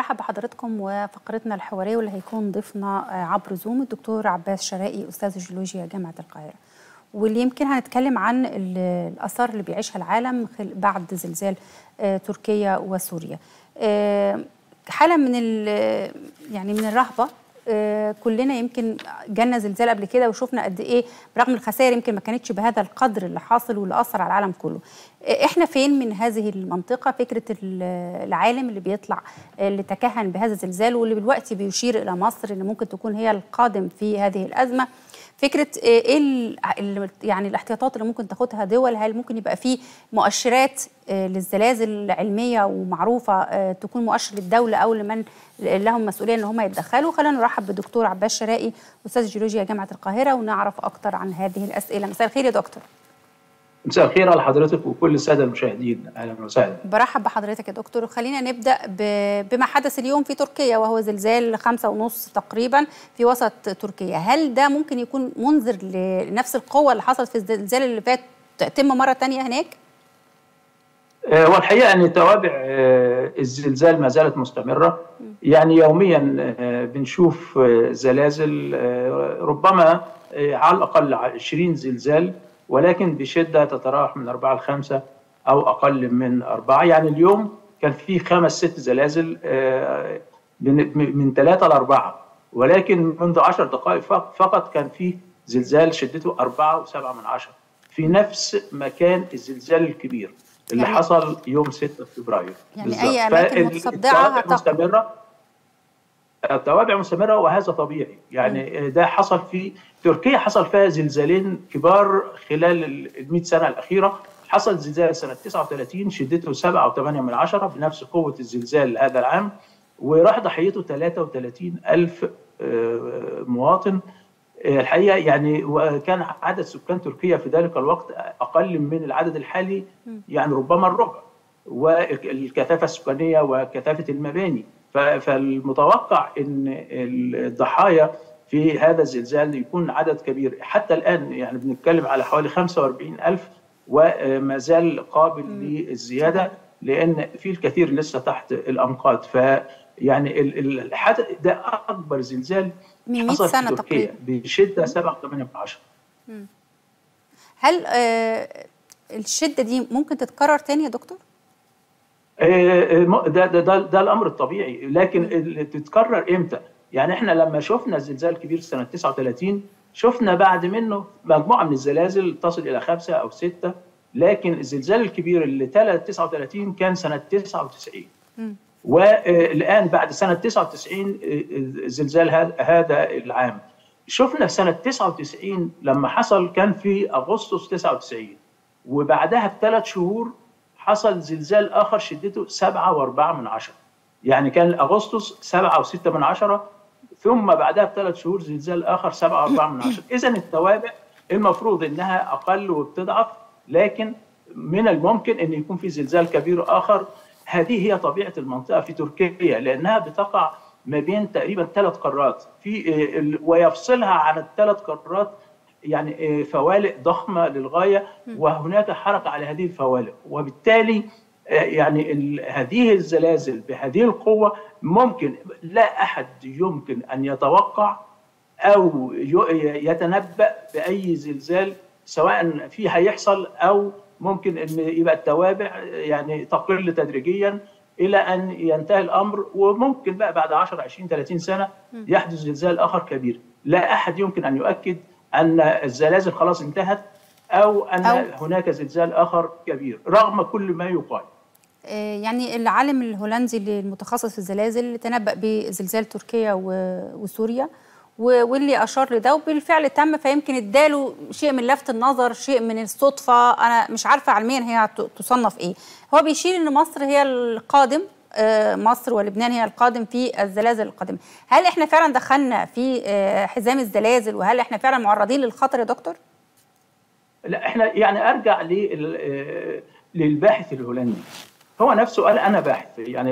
برحب بحضراتكم وفقرتنا الحواريه واللي هيكون ضيفنا عبر زوم الدكتور عباس شرائي استاذ الجيولوجيا جامعه القاهره واللي يمكن هنتكلم عن الاثار اللي بيعيشها العالم بعد زلزال تركيا وسوريا حاله من يعني من الرهبه كلنا يمكن جالنا زلزال قبل كده وشفنا قد ايه برغم الخسائر يمكن ما كانتش بهذا القدر اللي حاصل واللي اثر على العالم كله. احنا فين من هذه المنطقه فكره العالم اللي بيطلع اللي تكهن بهذا الزلزال واللي دلوقتي بيشير الى مصر ان ممكن تكون هي القادم في هذه الازمه. فكره ايه يعني الاحتياطات اللي ممكن تاخدها دول هل ممكن يبقى في مؤشرات للزلازل العلميه ومعروفه تكون مؤشر للدوله او لمن لهم مسؤوليه ان هم يتدخلوا خلينا نرحب بالدكتور عباس شرائي استاذ جيولوجيا جامعه القاهره ونعرف اكتر عن هذه الاسئله مساء الخير يا دكتور مساء الخير على حضرتك وكل الساده المشاهدين اهلا وسهلا برحب بحضرتك يا دكتور خلينا نبدا بما حدث اليوم في تركيا وهو زلزال خمسة ونص تقريبا في وسط تركيا هل ده ممكن يكون منذر لنفس القوه اللي حصلت في الزلزال اللي فات تتم مره ثانيه هناك هو الحقيقه ان توابع الزلزال ما زالت مستمره يعني يوميا بنشوف زلازل ربما على الاقل 20 زلزال ولكن بشده تتراوح من 4 ل 5 او اقل من 4 يعني اليوم كان في خمس ست زلازل من 3 ل 4 ولكن منذ 10 دقائق فقط كان في زلزال شدته 4 و7 من 10 في نفس مكان الزلزال الكبير اللي يعني حصل يوم 6 فبراير يعني بالزبط. اي اماكن متصدعه مستمره التوابع مستمره وهذا طبيعي يعني م. ده حصل في تركيا حصل فيها زلزالين كبار خلال ال 100 سنه الاخيره حصل زلزال سنه 39 شدته 7.8 من عشرة بنفس قوه الزلزال هذا العام وراح ضحيته 33 ألف مواطن الحقيقه يعني وكان عدد سكان تركيا في ذلك الوقت اقل من العدد الحالي يعني ربما الربع والكثافه السكانيه وكثافه المباني فالمتوقع ان الضحايا في هذا الزلزال يكون عدد كبير حتى الان يعني بنتكلم على حوالي 45 ألف وما زال قابل للزياده لان في الكثير لسه تحت الانقاض فيعني الحدث ده اكبر زلزال من 100 سنه تقريبا بشده 7.8 هل آه الشده دي ممكن تتكرر تاني يا دكتور؟ ده ده ده, ده الامر الطبيعي لكن تتكرر امتى؟ يعني احنا لما شفنا الزلزال الكبير سنه 39 شفنا بعد منه مجموعه من الزلازل تصل الى خمسه او سته لكن الزلزال الكبير اللي تلا 39 كان سنه 99 م. والان بعد سنه 99 زلزال هذا العام شفنا في سنه 99 لما حصل كان في اغسطس 99 وبعدها بثلاث شهور حصل زلزال اخر شدته 7.4 من عشرة يعني كان اغسطس 7.6 من عشرة ثم بعدها بثلاث شهور زلزال اخر 7.4 من عشرة اذا التوابع المفروض انها اقل وبتضعف لكن من الممكن ان يكون في زلزال كبير اخر هذه هي طبيعه المنطقه في تركيا لانها بتقع ما بين تقريبا ثلاث قارات في ويفصلها عن الثلاث قارات يعني فوالق ضخمه للغايه وهناك حركه على هذه الفوالق وبالتالي يعني هذه الزلازل بهذه القوه ممكن لا احد يمكن ان يتوقع او يتنبا باي زلزال سواء في هيحصل او ممكن ان يبقى التوابع يعني تقل تدريجيا الى ان ينتهي الامر وممكن بقى بعد 10 20 30 سنه يحدث زلزال اخر كبير لا احد يمكن ان يؤكد ان الزلازل خلاص انتهت او ان أو هناك زلزال اخر كبير رغم كل ما يقال يعني العالم الهولندي المتخصص في الزلازل تنبأ بزلزال تركيا وسوريا واللي اشار لده وبالفعل تم فيمكن اداله شيء من لفت النظر شيء من الصدفه انا مش عارفه علميا هي تصنف ايه هو بيشير ان مصر هي القادم مصر ولبنان هي القادم في الزلازل القادمه هل احنا فعلا دخلنا في حزام الزلازل وهل احنا فعلا معرضين للخطر يا دكتور لا احنا يعني ارجع للباحث الهولندي هو نفسه قال انا باحث يعني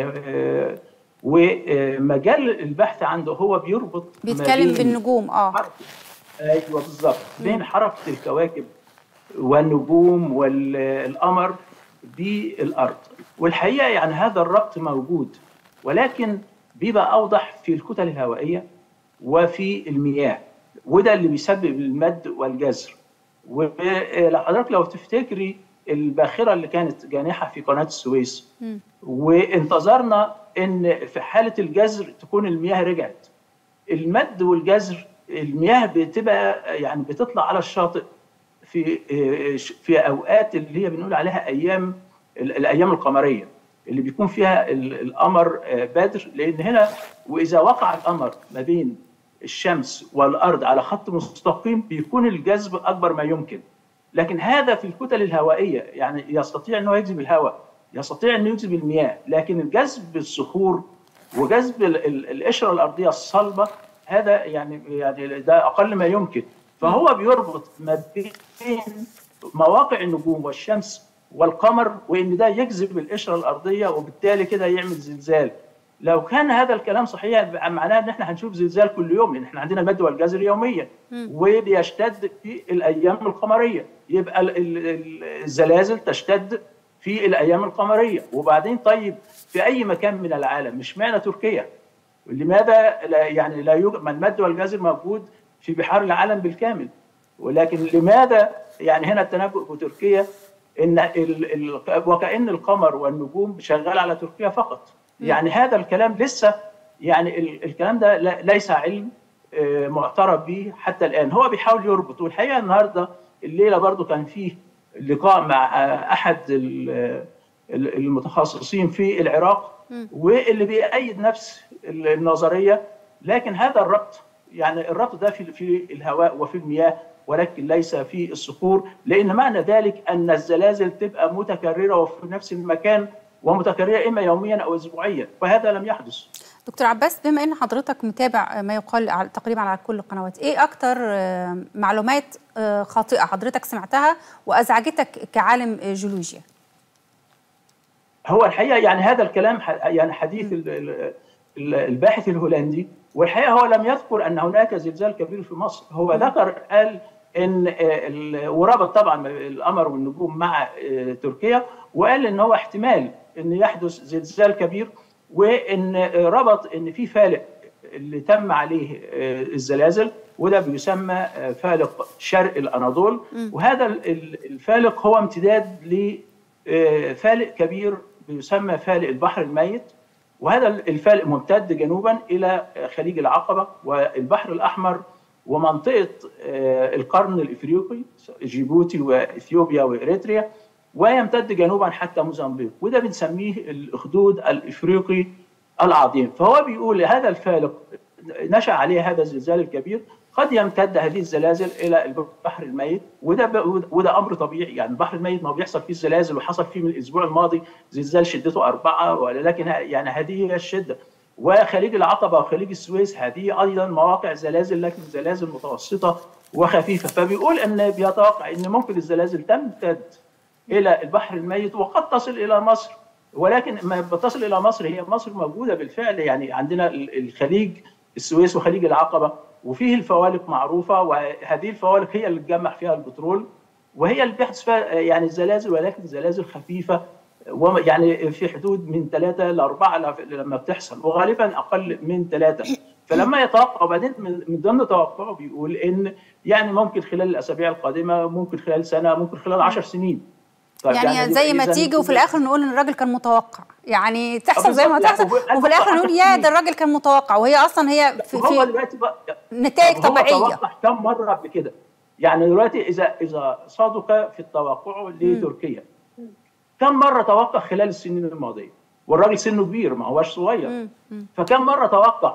ومجال البحث عنده هو بيربط بيتكلم بالنجوم اه ايوه بالظبط بين حركه الكواكب والنجوم والقمر بالارض والحقيقه يعني هذا الربط موجود ولكن بيبقى اوضح في الكتل الهوائيه وفي المياه وده اللي بيسبب المد والجزر وحضرتك لو تفتكري الباخره اللي كانت جانحه في قناه السويس م. وانتظرنا ان في حاله الجزر تكون المياه رجعت المد والجزر المياه بتبقى يعني بتطلع على الشاطئ في في اوقات اللي هي بنقول عليها ايام الايام القمريه اللي بيكون فيها القمر بدر لان هنا واذا وقع القمر ما بين الشمس والارض على خط مستقيم بيكون الجذب اكبر ما يمكن لكن هذا في الكتل الهوائيه يعني يستطيع انه يجذب الهواء يستطيع انه يجذب المياه لكن الجذب الصخور وجذب القشره الارضيه الصلبه هذا يعني يعني ده اقل ما يمكن فهو بيربط ما بين مواقع النجوم والشمس والقمر وان ده يجذب القشره الارضيه وبالتالي كده يعمل زلزال لو كان هذا الكلام صحيح معناه ان احنا هنشوف زلزال كل يوم لان احنا عندنا المد والجزر يوميا وبيشتد في الايام القمريه يبقى الزلازل تشتد في الايام القمريه وبعدين طيب في اي مكان من العالم مش معنى تركيا لماذا لا يعني لا يوجد ما المد والجزر موجود في بحار العالم بالكامل ولكن لماذا يعني هنا التنبؤ بتركيا ان ال ال وكان القمر والنجوم شغال على تركيا فقط يعني هذا الكلام لسه يعني ال الكلام ده ليس علم معترف به حتى الان هو بيحاول يربط والحقيقه النهارده الليله برضو كان فيه لقاء مع احد المتخصصين في العراق واللي بيأيد نفس النظريه لكن هذا الربط يعني الربط ده في في الهواء وفي المياه ولكن ليس في الصخور لان معنى ذلك ان الزلازل تبقى متكرره وفي نفس المكان ومتكرره اما يوميا او اسبوعيا وهذا لم يحدث. دكتور عباس بما ان حضرتك متابع ما يقال تقريبا على كل القنوات، ايه اكتر معلومات خاطئه حضرتك سمعتها وازعجتك كعالم جيولوجيا؟ هو الحقيقه يعني هذا الكلام يعني حديث الباحث الهولندي والحقيقه هو لم يذكر ان هناك زلزال كبير في مصر، هو ذكر قال ان وربط طبعا القمر والنجوم مع تركيا وقال ان هو احتمال ان يحدث زلزال كبير وان ربط ان في فالق اللي تم عليه الزلازل وده بيسمى فالق شرق الاناضول وهذا الفالق هو امتداد لفالق كبير بيسمى فالق البحر الميت وهذا الفالق ممتد جنوبا الى خليج العقبه والبحر الاحمر ومنطقه القرن الافريقي جيبوتي واثيوبيا واريتريا ويمتد جنوبا حتى موزمبيق وده بنسميه الاخدود الافريقي العظيم فهو بيقول هذا الفالق نشا عليه هذا الزلزال الكبير قد يمتد هذه الزلازل الى البحر الميت وده وده امر طبيعي يعني البحر الميت ما بيحصل فيه زلازل وحصل فيه من الاسبوع الماضي زلزال شدته اربعه ولكن يعني هذه هي الشده وخليج العقبه وخليج السويس هذه ايضا مواقع زلازل لكن زلازل متوسطه وخفيفه فبيقول ان بيتوقع ان ممكن الزلازل تمتد الى البحر الميت وقد تصل الى مصر ولكن ما بتصل الى مصر هي مصر موجوده بالفعل يعني عندنا الخليج السويس وخليج العقبه وفيه الفوالق معروفه وهذه الفوالق هي اللي تجمع فيها البترول وهي اللي بيحدث فيها يعني الزلازل ولكن زلازل خفيفه يعني في حدود من ثلاثه لاربعه لما بتحصل وغالبا اقل من ثلاثه فلما يتوقع وبعدين من ضمن توقعه بيقول ان يعني ممكن خلال الاسابيع القادمه ممكن خلال سنه ممكن خلال 10 سنين طيب يعني, يعني زي ما تيجي وفي الاخر نقول ان الراجل كان متوقع يعني تحصل زي ما تحصل وفي الاخر نقول يا ده الراجل كان متوقع وهي اصلا هي في, هو دلوقتي بقى نتائج طبيعيه هو توقع كم مره قبل كده يعني دلوقتي اذا اذا صادق في التوقع لتركيا كم مره توقع خلال السنين الماضيه والراجل سنه كبير ما هوش صغير فكم مره توقع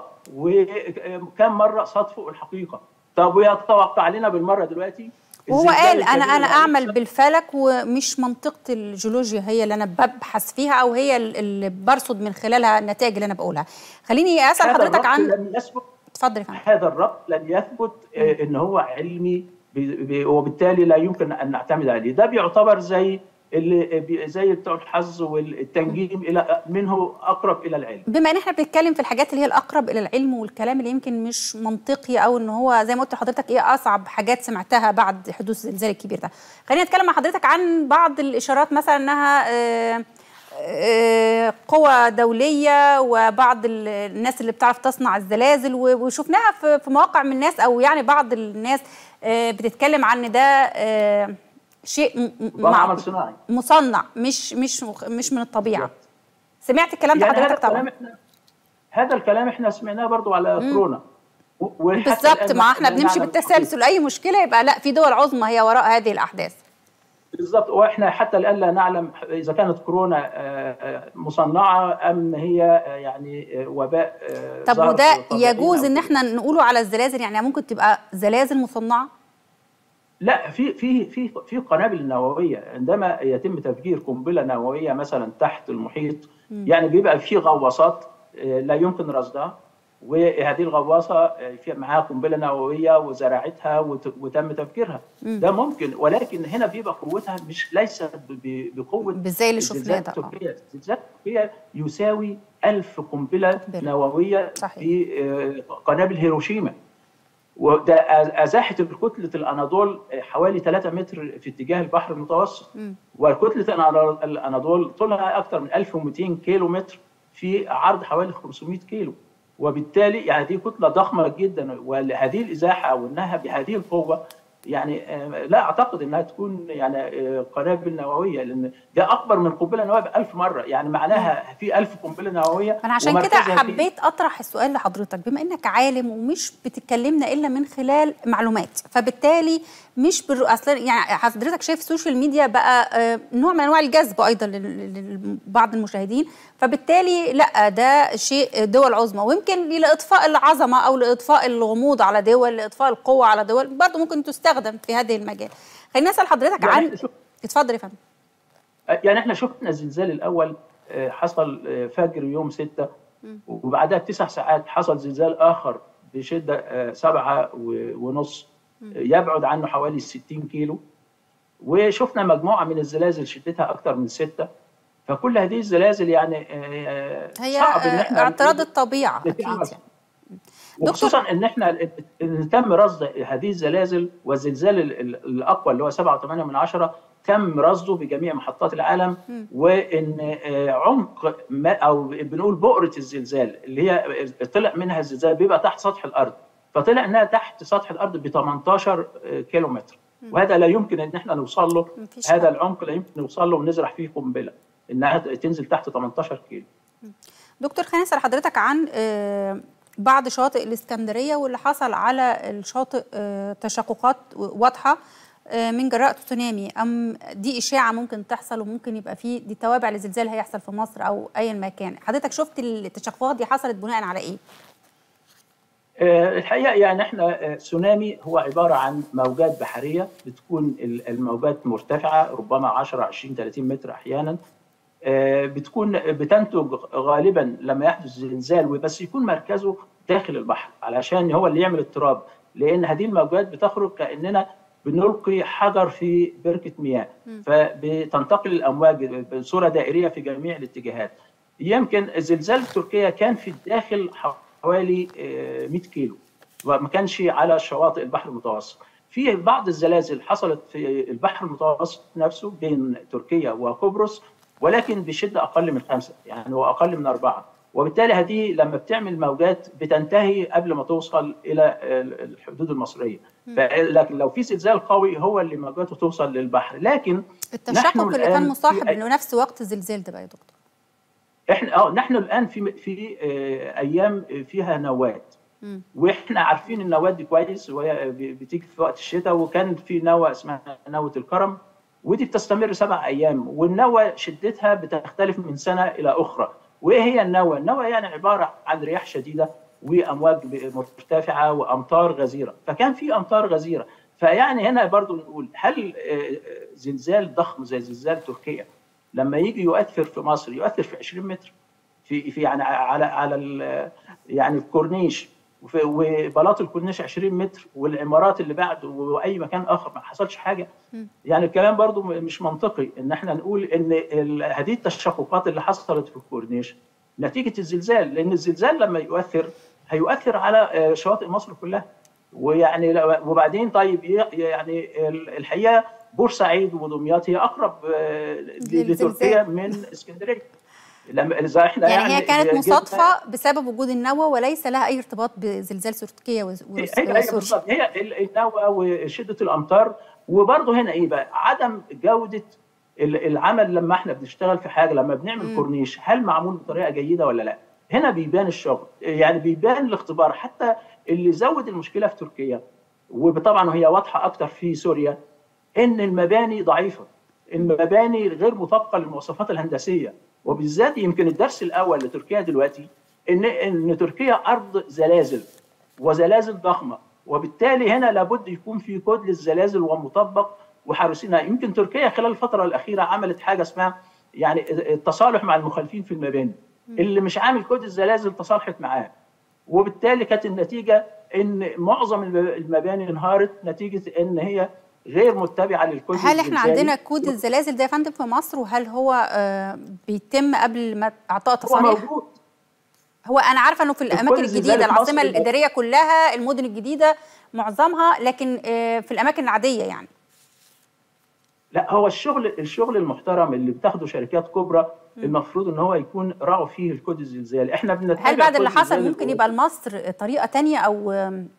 وكم مره صادفوا الحقيقه طب ويتوقع لنا بالمره دلوقتي وهو قال انا انا اعمل بالفلك ومش منطقه الجيولوجيا هي اللي انا ببحث فيها او هي اللي برصد من خلالها النتائج اللي انا بقولها خليني اسال حضرتك عن لم يثبت اتفضل يا فندم هذا الربط لن يثبت ان هو علمي وبالتالي لا يمكن ان نعتمد عليه ده بيعتبر زي اللي زي بتوع الحظ والتنجيم الى منه اقرب الى العلم بما ان احنا بنتكلم في الحاجات اللي هي الاقرب الى العلم والكلام اللي يمكن مش منطقي او ان هو زي ما قلت لحضرتك ايه اصعب حاجات سمعتها بعد حدوث الزلزال الكبير ده خلينا نتكلم مع حضرتك عن بعض الاشارات مثلا انها قوى دوليه وبعض الناس اللي بتعرف تصنع الزلازل وشفناها في مواقع من الناس او يعني بعض الناس بتتكلم عن ده شيء عمل صناعي مصنع مش مش مش من الطبيعه سمعت الكلام ده يعني حضرتك طبعا احنا هذا الكلام احنا سمعناه برضو على كورونا بالظبط ما احنا بنمشي بالتسلسل اي مشكله يبقى لا في دول عظمى هي وراء هذه الاحداث بالظبط واحنا حتى الان لا نعلم اذا كانت كورونا مصنعه ام هي يعني وباء طب وده يجوز ان احنا نقوله على الزلازل يعني ممكن تبقى زلازل مصنعه لا في في في في قنابل نوويه عندما يتم تفجير قنبله نوويه مثلا تحت المحيط م. يعني بيبقى في غواصات لا يمكن رصدها وهذه الغواصه في معاها قنبله نوويه وزرعتها وتم تفجيرها م. ده ممكن ولكن هنا بيبقى قوتها مش ليست بقوه زي اللي شفناه ده تركيا زلزال تركيا يساوي ألف قنبله بل. نوويه صحيح. في قنابل هيروشيما وده ازاحت كتله الاناضول حوالي 3 متر في اتجاه البحر المتوسط م. وكتله الاناضول طولها اكثر من 1200 كيلو متر في عرض حوالي 500 كيلو وبالتالي يعني دي كتله ضخمه جدا وهذه الازاحه او انها بهذه القوه يعني لا اعتقد انها تكون يعني قنابل نوويه لان ده اكبر من قنبله نوويه ب 1000 مره يعني معناها في 1000 قنبله نوويه انا عشان كده حبيت اطرح السؤال لحضرتك بما انك عالم ومش بتتكلمنا الا من خلال معلومات فبالتالي مش بر... اصلا يعني حضرتك شايف السوشيال ميديا بقى نوع من انواع الجذب ايضا لبعض المشاهدين فبالتالي لا ده شيء دول عظمى ويمكن لاطفاء العظمه او لاطفاء الغموض على دول لاطفاء القوه على دول برضه ممكن تستخدم في هذه المجال خليني اسال حضرتك يعني عن اتفضل يا فندم يعني احنا شفنا الزلزال الاول حصل فجر يوم 6 وبعدها بتسع ساعات حصل زلزال اخر بشده سبعة ونص يبعد عنه حوالي 60 كيلو وشفنا مجموعه من الزلازل شدتها اكثر من سته فكل هذه الزلازل يعني هي صعب ان احنا اعتراض الطبيعه اكيد يعني. وخصوصا ان احنا ان تم رصد هذه الزلازل والزلزال الاقوى اللي هو 7.8 من عشرة تم رصده بجميع محطات العالم م. وان عمق ما او بنقول بؤره الزلزال اللي هي طلع منها الزلزال بيبقى تحت سطح الارض فطلع انها تحت سطح الارض ب 18 كيلو متر وهذا لا يمكن ان احنا نوصل له هذا العمق لا يمكن نوصل له ونزرع فيه قنبله انها تنزل تحت 18 كيلو دكتور خليني اسال حضرتك عن بعض شواطئ الاسكندريه واللي حصل على الشاطئ تشققات واضحه من جراء تسونامي ام دي اشاعه ممكن تحصل وممكن يبقى في دي توابع لزلزال هيحصل في مصر او ايا ما كان حضرتك شفت التشققات دي حصلت بناء على ايه الحقيقه يعني احنا تسونامي هو عباره عن موجات بحريه بتكون الموجات مرتفعه ربما 10 20 30 متر احيانا بتكون بتنتج غالبا لما يحدث زلزال وبس يكون مركزه داخل البحر علشان هو اللي يعمل اضطراب لان هذه الموجات بتخرج كاننا بنلقي حجر في بركه مياه فبتنتقل الامواج بصوره دائريه في جميع الاتجاهات يمكن زلزال تركيا كان في الداخل حوالي 100 كيلو وما كانش على شواطئ البحر المتوسط في بعض الزلازل حصلت في البحر المتوسط نفسه بين تركيا وقبرص ولكن بشده اقل من خمسه يعني هو اقل من اربعه وبالتالي هذه لما بتعمل موجات بتنتهي قبل ما توصل الى الحدود المصريه لكن لو في زلزال قوي هو اللي موجاته توصل للبحر لكن التشقق اللي كان مصاحب لنفس وقت الزلزال ده بقى يا دكتور احنا اه نحن الان في في آه ايام فيها نوات واحنا عارفين النوات دي كويس وهي بتيجي في وقت الشتاء وكان في نوه اسمها نوه الكرم ودي بتستمر سبع ايام والنوه شدتها بتختلف من سنه الى اخرى وايه هي النوه؟ النوه يعني عباره عن رياح شديده وامواج مرتفعه وامطار غزيره فكان في امطار غزيره فيعني هنا برضو نقول هل زلزال ضخم زي زلزال تركيا لما يجي يؤثر في مصر يؤثر في 20 متر في في يعني على على يعني الكورنيش وبلاط الكورنيش 20 متر والعمارات اللي بعد واي مكان اخر ما حصلش حاجه يعني الكلام برضو مش منطقي ان احنا نقول ان هذه التشققات اللي حصلت في الكورنيش نتيجه الزلزال لان الزلزال لما يؤثر هيؤثر على شواطئ مصر كلها ويعني وبعدين طيب يعني الحقيقه بورسعيد ودمياط هي اقرب لتركيا من اسكندريه لما اذا احنا يعني, يعني هي كانت مصادفه بسبب وجود النوى وليس لها اي ارتباط بزلزال تركيا وسوريا هي بالظبط هي النوى وشده الامطار وبرضه هنا ايه بقى عدم جوده العمل لما احنا بنشتغل في حاجه لما بنعمل م. كورنيش هل معمول بطريقه جيده ولا لا هنا بيبان الشغل يعني بيبان الاختبار حتى اللي زود المشكله في تركيا وطبعا هي واضحه اكتر في سوريا ان المباني ضعيفه المباني غير مطابقه للمواصفات الهندسيه وبالذات يمكن الدرس الاول لتركيا دلوقتي ان ان تركيا ارض زلازل وزلازل ضخمه وبالتالي هنا لابد يكون في كود للزلازل ومطبق وحارسينها يمكن تركيا خلال الفتره الاخيره عملت حاجه اسمها يعني التصالح مع المخالفين في المباني اللي مش عامل كود الزلازل تصالحت معاه وبالتالي كانت النتيجه ان معظم المباني انهارت نتيجه ان هي غير متبعه للكود هل احنا عندنا كود الزلازل ده يا فندم في مصر وهل هو آه بيتم قبل ما اعطاء تصاريح؟ هو موجود هو انا عارفه انه في الاماكن الجديده العاصمه الاداريه كلها المدن الجديده معظمها لكن آه في الاماكن العاديه يعني لا هو الشغل الشغل المحترم اللي بتاخده شركات كبرى المفروض ان هو يكون راعوا فيه الكود الزلزالي احنا بنتابع هل بعد اللي حصل ممكن يبقى لمصر طريقه تانية او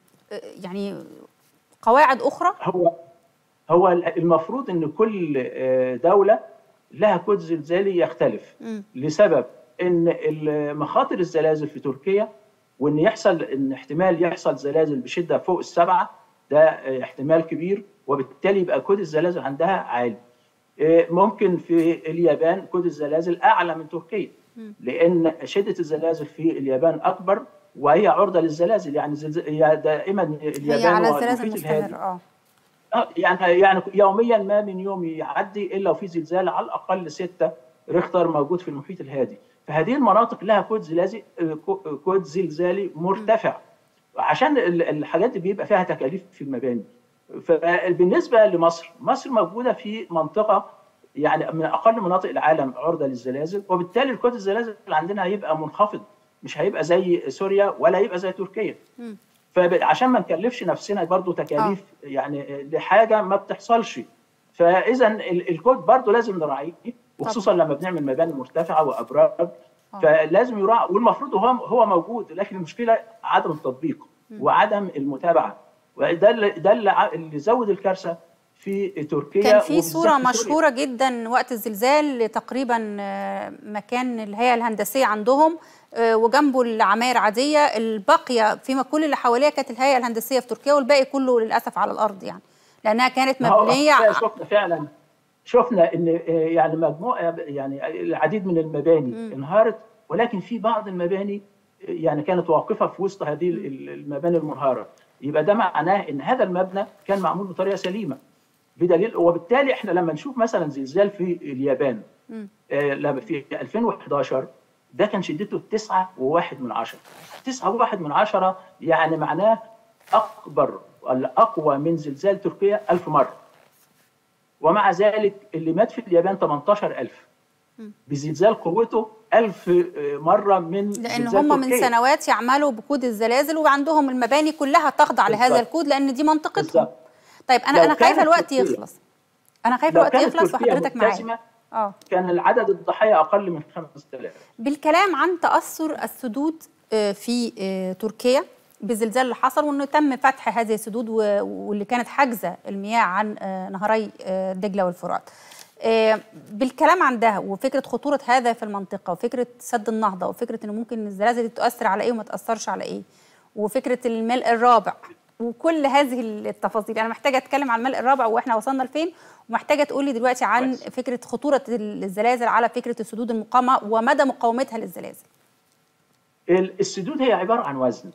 يعني قواعد اخرى هو هو المفروض ان كل دوله لها كود زلزالي يختلف م. لسبب ان مخاطر الزلازل في تركيا وان يحصل ان احتمال يحصل زلازل بشده فوق السبعه ده احتمال كبير وبالتالي يبقى كود الزلازل عندها عالي ممكن في اليابان كود الزلازل اعلى من تركيا لان شده الزلازل في اليابان اكبر وهي عرضه للزلازل يعني زلزل دائما اليابان هي على زلازل مستمر اه يعني يعني يوميا ما من يوم يعدي الا وفي زلزال على الاقل ستة ريختر موجود في المحيط الهادي فهذه المناطق لها كود زلازي كود زلزالي مرتفع عشان الحاجات دي بيبقى فيها تكاليف في المباني فبالنسبه لمصر مصر موجوده في منطقه يعني من اقل مناطق العالم عرضه للزلازل وبالتالي الكود الزلازل اللي عندنا هيبقى منخفض مش هيبقى زي سوريا ولا هيبقى زي تركيا فعشان ما نكلفش نفسنا برضو تكاليف آه. يعني لحاجه ما بتحصلش فاذا الكود برضو لازم نراعيه وخصوصا لما بنعمل مباني مرتفعه وابراج آه. فلازم يراعى والمفروض هو هو موجود لكن المشكله عدم التطبيق وعدم المتابعه وده اللي ده اللي زود الكارثه في تركيا كان في صوره مشهوره جدا وقت الزلزال تقريبا مكان الهيئه الهندسيه عندهم وجنبه العماير عاديه الباقيه فيما كل اللي حواليها كانت الهيئه الهندسيه في تركيا والباقي كله للاسف على الارض يعني لانها كانت مبنيه شفنا فعلا شفنا ان يعني مجموعه يعني العديد من المباني م. انهارت ولكن في بعض المباني يعني كانت واقفه في وسط هذه المباني المنهاره يبقى ده معناه ان هذا المبنى كان معمول بطريقه سليمه بدليل وبالتالي احنا لما نشوف مثلا زلزال في اليابان آه في 2011 ده كان شدته 9.1 من عشرة 9.1 من عشرة يعني معناه أكبر ولا أقوى من زلزال تركيا ألف مرة ومع ذلك اللي مات في اليابان 18000 بزلزال قوته ألف مرة من لأن هم من سنوات يعملوا بكود الزلازل وعندهم المباني كلها تخضع لهذا الكود لأن دي منطقتهم بالزبط. طيب أنا أنا خايفة الوقت يخلص أنا خايفة الوقت يخلص وحضرتك معايا اه كان العدد الضحايا اقل من 5000 بالكلام عن تاثر السدود في تركيا بالزلزال اللي حصل وانه تم فتح هذه السدود واللي كانت حاجزه المياه عن نهري دجله والفرات. بالكلام عن ده وفكره خطوره هذا في المنطقه وفكره سد النهضه وفكره انه ممكن الزلازل دي تؤثر على ايه وما تاثرش على ايه وفكره الملء الرابع وكل هذه التفاصيل انا محتاجه اتكلم عن الملء الرابع واحنا وصلنا لفين ومحتاجه تقول لي دلوقتي عن بس. فكره خطوره الزلازل على فكره السدود المقامه ومدى مقاومتها للزلازل السدود هي عباره عن وزن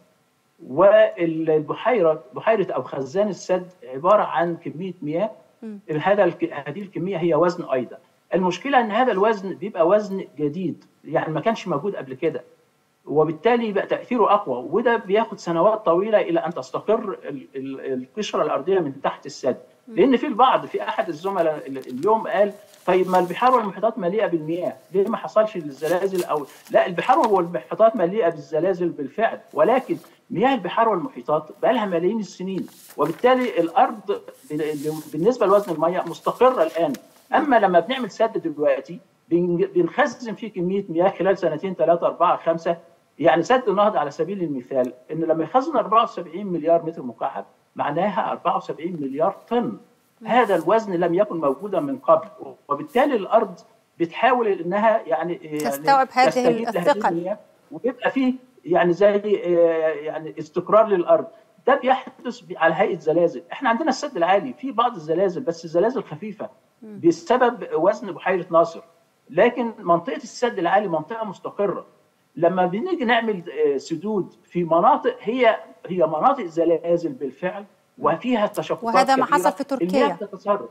والبحيره بحيره او خزان السد عباره عن كميه مياه هذا هذه الكميه هي وزن ايضا المشكله ان هذا الوزن بيبقى وزن جديد يعني ما كانش موجود قبل كده وبالتالي يبقى تاثيره اقوى وده بياخد سنوات طويله الى ان تستقر القشره الارضيه من تحت السد لان في البعض في احد الزملاء اليوم قال طيب ما البحار والمحيطات مليئه بالمياه ليه ما حصلش الزلازل او لا البحار والمحيطات مليئه بالزلازل بالفعل ولكن مياه البحار والمحيطات بقى لها ملايين السنين وبالتالي الارض بالنسبه لوزن المياه مستقره الان اما لما بنعمل سد دلوقتي بنخزن فيه كميه مياه خلال سنتين ثلاثه اربعه خمسه يعني سد النهضه على سبيل المثال ان لما يخزن 74 مليار متر مكعب معناها 74 مليار طن هذا الوزن لم يكن موجودا من قبل وبالتالي الارض بتحاول انها يعني تستوعب يعني هذه الثقل ويبقى فيه يعني زي يعني استقرار للارض ده بيحدث على هيئه زلازل احنا عندنا السد العالي في بعض الزلازل بس الزلازل خفيفه بسبب وزن بحيره ناصر لكن منطقه السد العالي منطقه مستقره لما بنيجي نعمل سدود في مناطق هي هي مناطق زلازل بالفعل وفيها تشققات وهذا ما حصل في تركيا المياه بتتسرب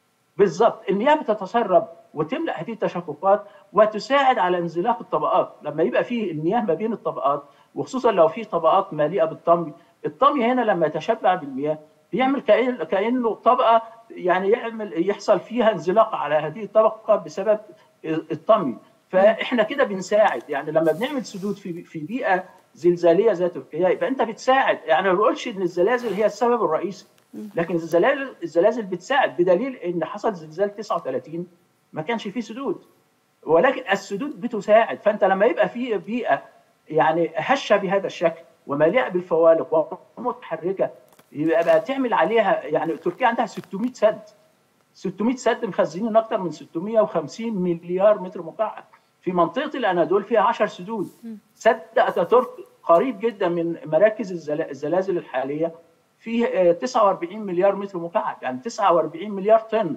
بالظبط المياه بتتسرب وتملا هذه التشققات وتساعد على انزلاق الطبقات لما يبقى فيه المياه ما بين الطبقات وخصوصا لو في طبقات مليئه بالطمي الطمي هنا لما يتشبع بالمياه بيعمل كأن كانه طبقه يعني يعمل يحصل فيها انزلاق على هذه الطبقه بسبب الطمي فاحنا كده بنساعد يعني لما بنعمل سدود في في بيئه زلزاليه زي تركيا يبقى انت بتساعد يعني ما بقولش ان الزلازل هي السبب الرئيسي لكن الزلازل الزلازل بتساعد بدليل ان حصل زلزال 39 ما كانش فيه سدود ولكن السدود بتساعد فانت لما يبقى في بيئه يعني هشه بهذا الشكل ومليئه بالفوالق ومتحركه يبقى بقى تعمل عليها يعني تركيا عندها 600 سد 600 سد مخزنين اكثر من 650 مليار متر مكعب في منطقه الانادول فيها 10 سدود سد اتاتورك قريب جدا من مراكز الزلازل الحاليه فيه 49 مليار متر مكعب يعني 49 مليار طن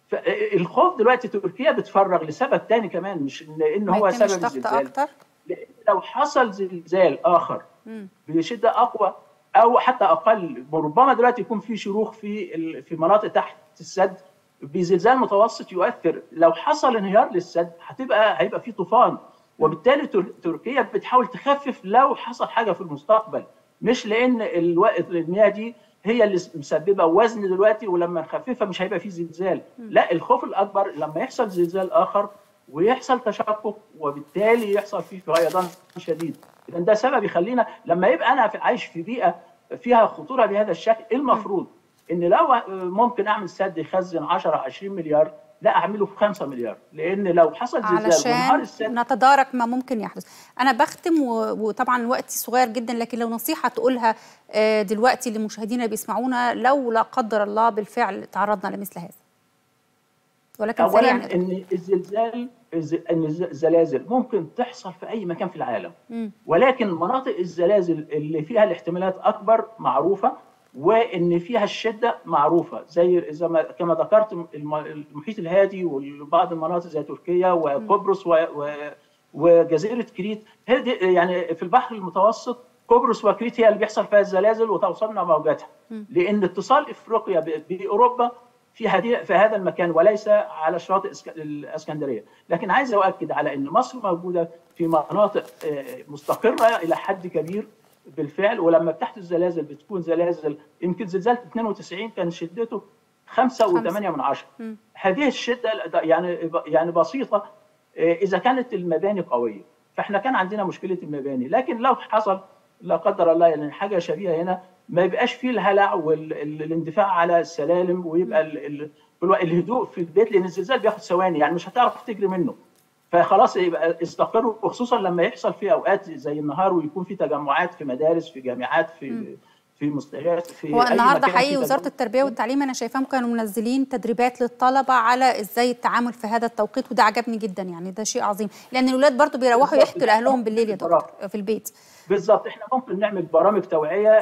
الخوف دلوقتي تركيا بتفرغ لسبب ثاني كمان مش لان هو سبب الزلزال أكتر. لان لو حصل زلزال اخر بشده اقوى او حتى اقل ربما دلوقتي يكون في شروخ في في مناطق تحت السد بزلزال متوسط يؤثر لو حصل انهيار للسد هتبقى هيبقى في طوفان وبالتالي تركيا بتحاول تخفف لو حصل حاجه في المستقبل مش لان الوقت المياه دي هي اللي مسببه وزن دلوقتي ولما نخففها مش هيبقى في زلزال لا الخوف الاكبر لما يحصل زلزال اخر ويحصل تشقق وبالتالي يحصل فيه فيضان شديد اذا ده سبب يخلينا لما يبقى انا عايش في بيئه فيها خطوره بهذا الشكل المفروض ان لو ممكن اعمل سد يخزن 10 20 مليار لا اعمله في 5 مليار لان لو حصل زلزال علشان السد نتدارك ما ممكن يحدث انا بختم وطبعا وقتي صغير جدا لكن لو نصيحه تقولها دلوقتي للمشاهدين اللي بيسمعونا لو لا قدر الله بالفعل تعرضنا لمثل هذا ولكن اولا ان الزلزال ان الزلازل ممكن تحصل في اي مكان في العالم م. ولكن مناطق الزلازل اللي فيها الاحتمالات اكبر معروفه وان فيها الشده معروفه زي زي ما كما ذكرت المحيط الهادي وبعض المناطق زي تركيا وقبرص و وجزيره كريت يعني في البحر المتوسط قبرص وكريت هي اللي بيحصل فيها الزلازل وتوصلنا موجاتها لان اتصال افريقيا باوروبا في هذه في هذا المكان وليس على شاطئ الاسكندريه، لكن عايز اؤكد على ان مصر موجوده في مناطق مستقره الى حد كبير بالفعل ولما بتحدث زلازل بتكون زلازل يمكن زلزال 92 كان شدته 5 و8 من عشرة هذه الشده يعني يعني بسيطه اذا كانت المباني قويه فاحنا كان عندنا مشكله المباني لكن لو حصل لا قدر الله يعني حاجه شبيهه هنا ما يبقاش فيه الهلع والاندفاع على السلالم ويبقى الهدوء في البيت لان الزلزال بياخد ثواني يعني مش هتعرف تجري منه فخلاص يبقى استقروا وخصوصا لما يحصل في اوقات زي النهار ويكون في تجمعات في مدارس في جامعات في م. في مستشفيات في هو النهارده حقيقي وزاره التربيه والتعليم انا شايفاهم كانوا منزلين تدريبات للطلبه على ازاي التعامل في هذا التوقيت وده عجبني جدا يعني ده شيء عظيم لان الاولاد برضو بيروحوا يحكوا لاهلهم بالليل يا دكتور في البيت بالظبط احنا ممكن نعمل برامج توعيه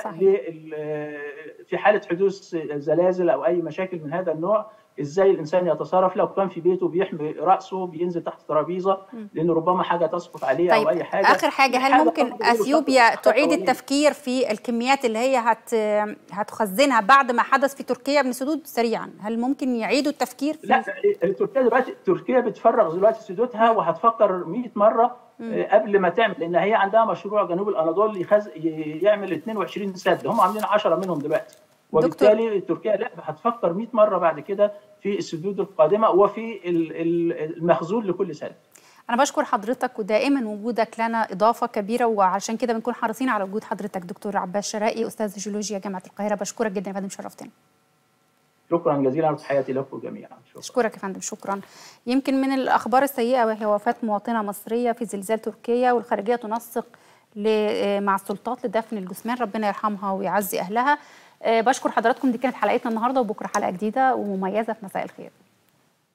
في حاله حدوث زلازل او اي مشاكل من هذا النوع ازاي الانسان يتصرف لو كان في بيته بيحمي راسه بينزل تحت ترابيزه لان ربما حاجه تسقط عليه طيب او اي حاجه اخر حاجه هل ممكن اثيوبيا تعيد التفكير في الكميات اللي هي هت هتخزنها بعد ما حدث في تركيا من سدود سريعا هل ممكن يعيدوا التفكير في لا تركيا دلوقتي تركيا بتفرغ دلوقتي سدودها وهتفكر 100 مره م. قبل ما تعمل لان هي عندها مشروع جنوب الاناضول يخز... يعمل 22 سد هم عاملين 10 منهم دلوقتي وبالتالي دكتور. تركيا لا هتفكر 100 مره بعد كده في السدود القادمه وفي المخزون لكل سنه. انا بشكر حضرتك ودائما وجودك لنا اضافه كبيره وعشان كده بنكون حريصين على وجود حضرتك دكتور عباس شرائي استاذ جيولوجيا جامعه القاهره بشكرك جدا يا فندم شرفتنا شكرا جزيلا وتحياتي لكم جميعا شكرا. اشكرك يا فندم شكرا يمكن من الاخبار السيئه وهي وفاه مواطنه مصريه في زلزال تركيا والخارجيه تنسق مع السلطات لدفن الجثمان ربنا يرحمها ويعزي اهلها بشكر حضراتكم دي كانت حلقتنا النهارده وبكره حلقه جديده ومميزه في مساء الخير